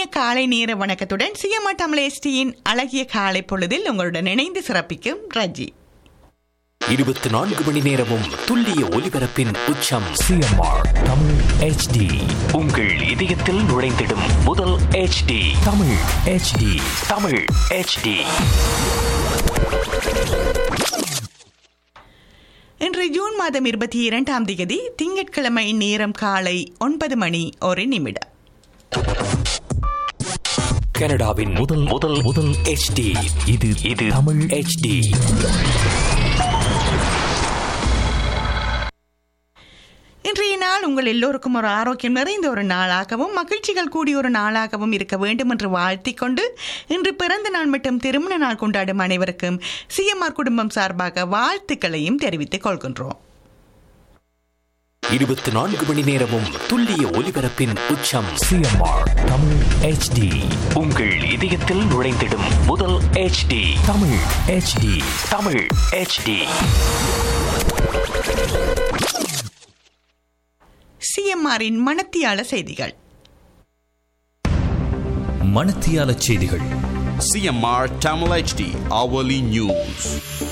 காலை நேர வணக்கத்துடன் சிஎம்ஆ தமிழேஸ்டியின் அழகிய காலை பொழுதில் உங்களுடன் இணைந்து சிறப்பிக்கும் ரஜி இருபத்தி நான்கு மணி நேரமும் துல்லிய ஒலிபரப்பின் உச்சம் சிஎம்ஆர் தமிழ் ஹெச்டி உங்கள் இதயத்தில் நுழைந்திடும் முதல் HD Tamil HD Tamil HD இன்று ஜூன் மாதம் இருபத்தி இரண்டாம் தேதி திங்கட்கிழமை நேரம் காலை ஒன்பது மணி ஒரு நிமிடம் கனடாவின் முதல் முதல் முதல் HD இது இது தமிழ் HD இன்றைய நாள் உங்கள் எல்லோருக்கும் ஒரு ஆரோக்கியம் நிறைந்த ஒரு நாளாகவும் மகிழ்ச்சிகள் கூடிய ஒரு நாளாகவும் இருக்க வேண்டும் என்று வாழ்த்திக் கொண்டு இன்று பிறந்த நாள் மற்றும் திருமண நாள் கொண்டாடும் அனைவருக்கும் சிஎம்ஆர் குடும்பம் சார்பாக வாழ்த்துக்களையும் தெரிவித்துக் கொள்கின்றோம் இருபத்தி நான்கு மணி நேரமும் துல்லிய ஒலிபரப்பின் உச்சம் சிஎம்ஆர் தமிழ் ஹெச்டி உங்கள் இதயத்தில் நுழைந்திடும் முதல் HD Tamil HD Tamil HD சிஎம்ஆரின் மனத்தியால செய்திகள் மணத்தியால செய்திகள் CMR Tamil HD Hourly News.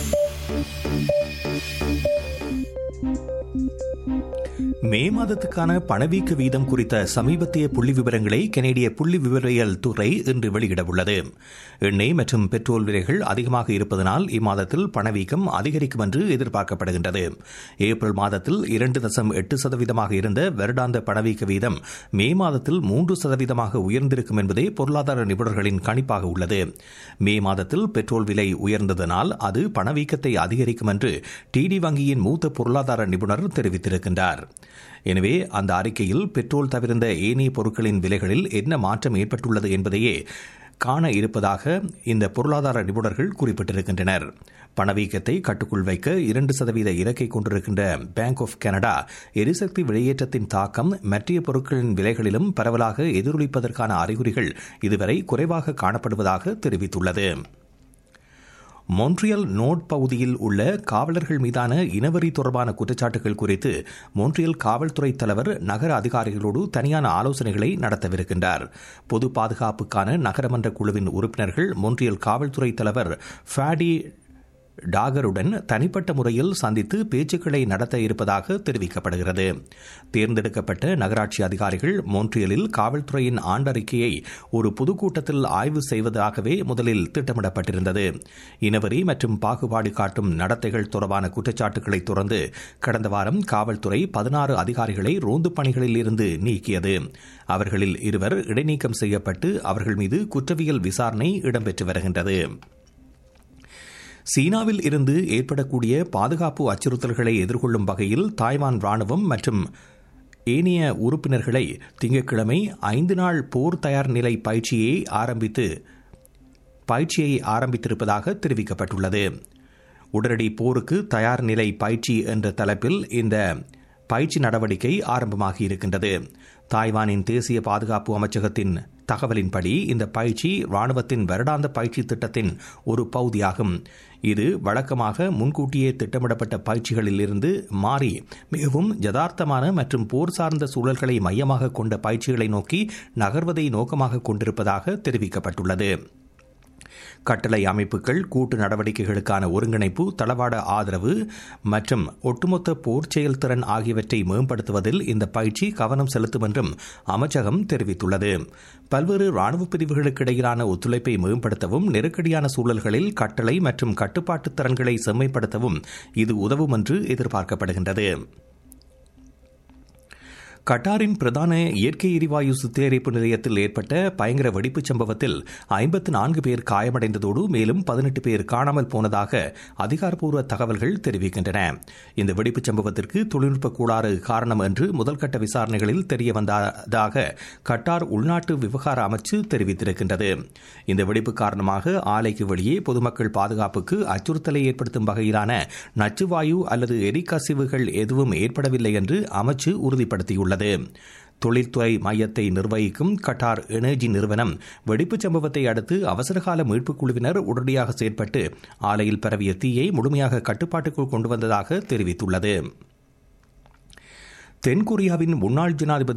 மே மாதத்துக்கான பணவீக்க வீதம் குறித்த சமீபத்திய புள்ளி விவரங்களை கனேடிய புள்ளி விவரியல் துறை இன்று வெளியிடவுள்ளது எண்ணெய் மற்றும் பெட்ரோல் விலைகள் அதிகமாக இருப்பதனால் இம்மாதத்தில் பணவீக்கம் அதிகரிக்கும் என்று எதிர்பார்க்கப்படுகின்றது ஏப்ரல் மாதத்தில் இரண்டு தசம் எட்டு சதவீதமாக இருந்த வருடாந்த பணவீக்க வீதம் மே மாதத்தில் மூன்று சதவீதமாக உயர்ந்திருக்கும் என்பதே பொருளாதார நிபுணர்களின் கணிப்பாக உள்ளது மே மாதத்தில் பெட்ரோல் விலை உயர்ந்ததனால் அது பணவீக்கத்தை அதிகரிக்கும் என்று டிடி வங்கியின் மூத்த பொருளாதார நிபுணர் தெரிவித்திருக்கின்றார் எனவே அந்த அறிக்கையில் பெட்ரோல் தவிர்ந்த ஏனைய பொருட்களின் விலைகளில் என்ன மாற்றம் ஏற்பட்டுள்ளது என்பதையே காண இருப்பதாக இந்த பொருளாதார நிபுணர்கள் குறிப்பிட்டிருக்கின்றனர் பணவீக்கத்தை கட்டுக்குள் வைக்க இரண்டு சதவீத இலக்கை கொண்டிருக்கின்ற பேங்க் ஆஃப் கனடா எரிசக்தி வெளியேற்றத்தின் தாக்கம் மற்ற பொருட்களின் விலைகளிலும் பரவலாக எதிரொலிப்பதற்கான அறிகுறிகள் இதுவரை குறைவாக காணப்படுவதாக தெரிவித்துள்ளது மொன்ட்ரியல் நோட் பகுதியில் உள்ள காவலர்கள் மீதான இனவரி தொடர்பான குற்றச்சாட்டுகள் குறித்து மொன்ட்ரியல் காவல்துறை தலைவர் நகர அதிகாரிகளோடு தனியான ஆலோசனைகளை நடத்தவிருக்கின்றார் பொது பாதுகாப்புக்கான நகரமன்ற குழுவின் உறுப்பினர்கள் மொன்ட்ரியல் காவல்துறை தலைவர் ஃபேடி டாகருடன் தனிப்பட்ட முறையில் சந்தித்து பேச்சுக்களை நடத்த இருப்பதாக தெரிவிக்கப்படுகிறது தேர்ந்தெடுக்கப்பட்ட நகராட்சி அதிகாரிகள் மோன்ட்ரியலில் காவல்துறையின் ஆண்டறிக்கையை ஒரு பொதுக்கூட்டத்தில் ஆய்வு செய்வதாகவே முதலில் திட்டமிடப்பட்டிருந்தது இனவரி மற்றும் பாகுபாடு காட்டும் நடத்தைகள் தொடர்பான குற்றச்சாட்டுகளை தொடர்ந்து கடந்த வாரம் காவல்துறை பதினாறு அதிகாரிகளை ரோந்து பணிகளில் இருந்து நீக்கியது அவர்களில் இருவர் இடைநீக்கம் செய்யப்பட்டு அவர்கள் மீது குற்றவியல் விசாரணை இடம்பெற்று வருகின்றது சீனாவில் இருந்து ஏற்படக்கூடிய பாதுகாப்பு அச்சுறுத்தல்களை எதிர்கொள்ளும் வகையில் தாய்வான் ராணுவம் மற்றும் ஏனைய உறுப்பினர்களை திங்கட்கிழமை ஐந்து நாள் போர் தயார் நிலை பயிற்சியை ஆரம்பித்து பயிற்சியை ஆரம்பித்திருப்பதாக தெரிவிக்கப்பட்டுள்ளது உடனடி போருக்கு தயார் நிலை பயிற்சி என்ற தலைப்பில் இந்த பயிற்சி நடவடிக்கை ஆரம்பமாகி இருக்கின்றது தாய்வானின் தேசிய பாதுகாப்பு அமைச்சகத்தின் தகவலின்படி இந்த பயிற்சி ராணுவத்தின் வருடாந்த பயிற்சி திட்டத்தின் ஒரு பகுதியாகும் இது வழக்கமாக முன்கூட்டியே திட்டமிடப்பட்ட பயிற்சிகளில் இருந்து மாறி மிகவும் யதார்த்தமான மற்றும் போர் சார்ந்த சூழல்களை மையமாக கொண்ட பயிற்சிகளை நோக்கி நகர்வதை நோக்கமாக கொண்டிருப்பதாக தெரிவிக்கப்பட்டுள்ளது கட்டளை அமைப்புகள் கூட்டு நடவடிக்கைகளுக்கான ஒருங்கிணைப்பு தளவாட ஆதரவு மற்றும் ஒட்டுமொத்த போர் செயல்திறன் ஆகியவற்றை மேம்படுத்துவதில் இந்த பயிற்சி கவனம் செலுத்தும் என்றும் அமைச்சகம் தெரிவித்துள்ளது பல்வேறு ராணுவ பிரிவுகளுக்கு இடையிலான ஒத்துழைப்பை மேம்படுத்தவும் நெருக்கடியான சூழல்களில் கட்டளை மற்றும் கட்டுப்பாட்டு திறன்களை செம்மைப்படுத்தவும் இது உதவும் என்று எதிர்பார்க்கப்படுகின்றது கட்டாரின் பிரதான இயற்கை எரிவாயு சுத்திகரிப்பு நிலையத்தில் ஏற்பட்ட பயங்கர வெடிப்புச் சம்பவத்தில் ஐம்பத்து நான்கு பேர் காயமடைந்ததோடு மேலும் பதினெட்டு பேர் காணாமல் போனதாக அதிகாரப்பூர்வ தகவல்கள் தெரிவிக்கின்றன இந்த வெடிப்புச் சம்பவத்திற்கு தொழில்நுட்ப கூடாறு காரணம் என்று முதல்கட்ட விசாரணைகளில் தெரிய வந்ததாக கட்டார் உள்நாட்டு விவகார அமைச்சு தெரிவித்திருக்கின்றது இந்த வெடிப்பு காரணமாக ஆலைக்கு வெளியே பொதுமக்கள் பாதுகாப்புக்கு அச்சுறுத்தலை ஏற்படுத்தும் வகையிலான நச்சுவாயு அல்லது எரிகசிவுகள் எதுவும் ஏற்படவில்லை என்று அமைச்சு உறுதிப்படுத்தியுள்ளது தொழில்துறை மையத்தை நிர்வகிக்கும் கட்டார் எனர்ஜி நிறுவனம் வெடிப்புச் சம்பவத்தை அடுத்து அவசரகால மீட்புக் குழுவினர் உடனடியாக செயற்பட்டு ஆலையில் பரவிய தீயை முழுமையாக கட்டுப்பாட்டுக்குள் கொண்டு வந்ததாக தெரிவித்துள்ளது தென்கொரியாவின் முன்னாள் ஜனாதிபதி